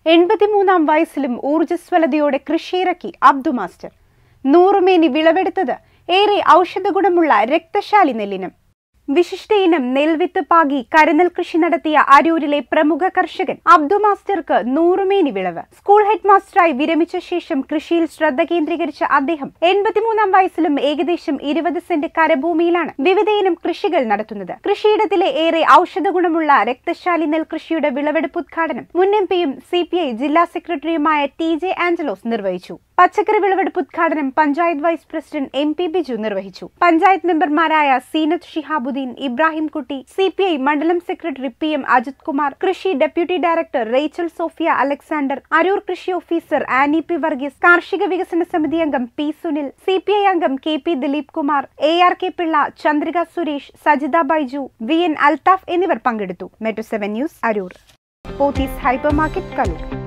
എൺപത്തിമൂന്നാം വയസ്സിലും ഊർജ്ജസ്വലതയോടെ കൃഷിയിറക്കി അബ്ദു മാസ്റ്റർ നൂറുമേനി വിളവെടുത്തത് ഏറെ ഔഷധ ഗുണമുള്ള രക്തശാലി നെല്ലിനം വിശിഷ്ട ഇനം നെൽവിത്ത് പാകി കരുനെൽ കൃഷി നടത്തിയ അരൂരിലെ പ്രമുഖ കർഷകൻ അബ്ദു മാസ്റ്റർക്ക് നൂറുമേനി വിളവ് സ്കൂൾ ഹെഡ് മാസ്റ്ററായി വിരമിച്ച ശേഷം കൃഷിയിൽ ശ്രദ്ധ കേന്ദ്രീകരിച്ച അദ്ദേഹം എൺപത്തിമൂന്നാം വയസ്സിലും ഏകദേശം ഇരുപത് സെന്റ് കരഭൂമിയിലാണ് വിവിധയിനം കൃഷികൾ നടത്തുന്നത് കൃഷിയിടത്തിലെ ഏറെ ഔഷധ ഗുണമുള്ള രക്തശാലി നെൽകൃഷിയുടെ വിളവെടുപ്പ് ഉദ്ഘാടനം മുൻ എം പിയും സി പി ഐ ജില്ലാ സെക്രട്ടറിയുമായ ടി ജെ ആഞ്ചലോസ് നിർവഹിച്ചു പച്ചക്കറി വിളവെടുപ്പ് ഉദ്ഘാടനം panchayat vice president M P Biju നിർവഹിച്ചു പഞ്ചായത്ത് മെമ്പർമാരായ Seenath Shihabuddin Ibrahim Kutty C P I മണ്ഡലം secretary P M Ajith Kumar കൃഷി deputy director Rachel Sophia Alexander Aroor കൃഷി ഓഫീസർ ആനി പി വർഗീസ് കാർഷിക വികസന സമിതി അംഗം P Sunil C P I അംഗം K P Dileep Kumar A R K Pillai Chandrika Suresh Sajitha Baiju V N Althaf എന്നിവർ പങ്കെടുത്തു metro seven news Aroor Pothys hyper market Kaloor